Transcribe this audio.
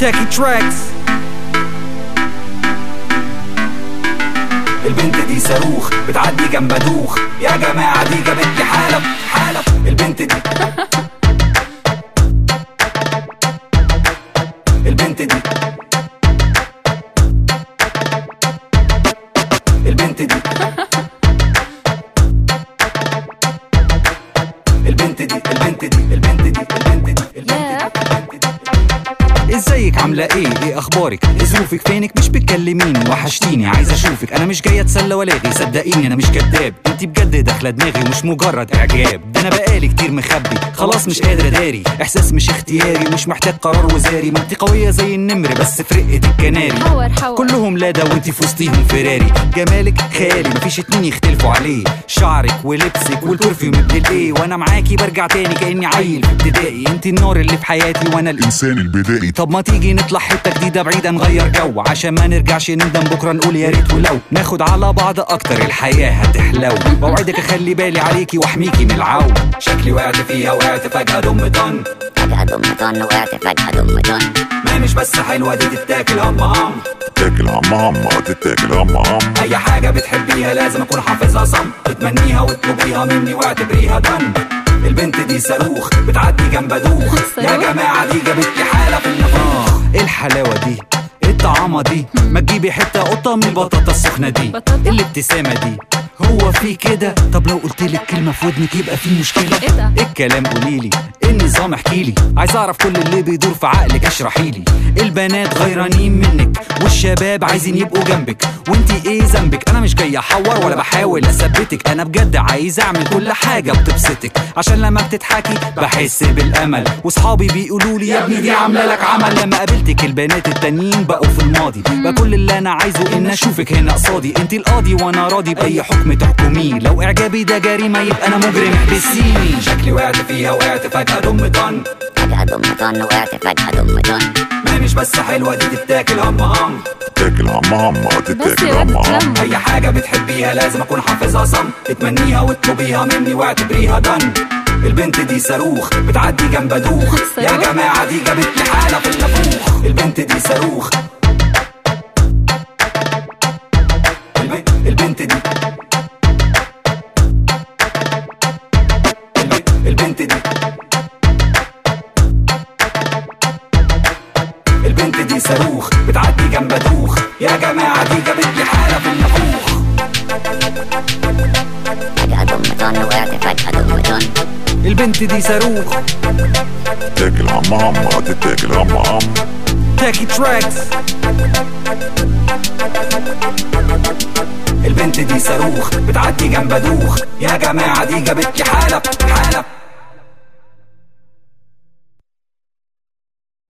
تاكي تراكس البنت دي صاروخ بتعدي جنب دوخ يا جماعة دي جابت لي حالة حالة البنت دي البنت دي البنت دي البنت دي البنت دي البنت دي البنت دي البنت دي ازيك عاملة ايه ايه اخبارك إيه ظروفك فينك مش بتكلميني وحشتيني عايز اشوفك انا مش جاي اتسلى ولاغي صدقيني انا مش كداب انت بجد داخله دماغي ومش مجرد اعجاب ده انا بقالي كتير مخبي خلاص مش قادر اداري احساس مش اختياري مش محتاج قرار وزاري ما انت قويه زي النمر بس في رقه الكناري حور حور كلهم لادا وانت في وسطيهم فيراري جمالك خيالي مفيش اتنين يختلفوا عليه شعرك ولبسك والبرفيوم ابن الايه وانا معاكي برجع تاني كاني عيل في ابتدائي انت النار اللي في حياتي وانا الانسان الانسان البدائي طب ما تيجي نطلع حته جديده بعيده نغير جو عشان ما نرجعش نندم بكره نقول يا ريت ولو ناخد على بعض اكتر الحياه هتحلو بوعدك اخلي بالي عليكي واحميكي من العو شكلي وقعت فيها وقعت فجأة دم طن فجأة دم طن وقعت فجأة دم طن ما مش بس حلوة دي تتاكل هم هم تاكل هم هم تتاكل هم هم أي حاجة بتحبيها لازم أكون حافظها صم بتمنيها وتطلبيها مني واعتبريها دن البنت دي صاروخ بتعدي جنب دوخ يا صاروخ؟ جماعة دي جابت لي حالة في النفوخ ايه الحلاوه دي ايه الطعامه دي ما تجيبي حته قطه من البطاطا السخنه دي بطاطا؟ إيه الابتسامه دي هو في كده طب لو قلت لك كلمه في ودنك يبقى في مشكله إيه ده؟ ايه الكلام قوليلي ايه النظام احكيلي عايز اعرف كل اللي بيدور في عقلك اشرحيلي البنات غيرانين منك والشباب عايزين يبقوا جنبك وانتي ايه ذنبك انا مش جاي احور ولا بحاول اثبتك انا بجد عايز اعمل كل حاجه بتبسطك عشان لما بتضحكي بحس بالامل واصحابي بيقولوا لي يا ابني دي عامله لك عمل لما قابلتك البنات التانيين بقوا في الماضي بقى كل اللي انا عايزه ان اشوفك هنا قصادي انت القاضي وانا راضي باي حكم تحكميه لو اعجابي ده جريمه يبقى انا مجرم احبسيني شكلي وقعت فيها وقعت فجأة دم طن فجأة دم طن وقعت فجأة دم طن ما مش بس حلوة دي تتاكل هم هم تاكل هم هم بس تتاكل يا هم واد هم اتلم أي حاجة بتحبيها لازم أكون حافظها صم بتمنيها وتطلبيها مني واعتبريها دن البنت دي صاروخ بتعدي جنب دوخ يا صاروخ؟ جماعة دي جابت لي حالة في النفوخ البنت دي صاروخ الب- البنت دي الب- البنت دي البنت دي صاروخ بتعدي جنب دوخ يا جماعة دي جابت لي حالة في النفوخ فجأة دم طن وقعت فجأة دم طن البنت دي صاروخ تاكل هم هم تتاكل هم هم تاكي تراكس البنت دي صاروخ بتعدي جنب دوخ يا جماعة دي جابت لي حالة حالة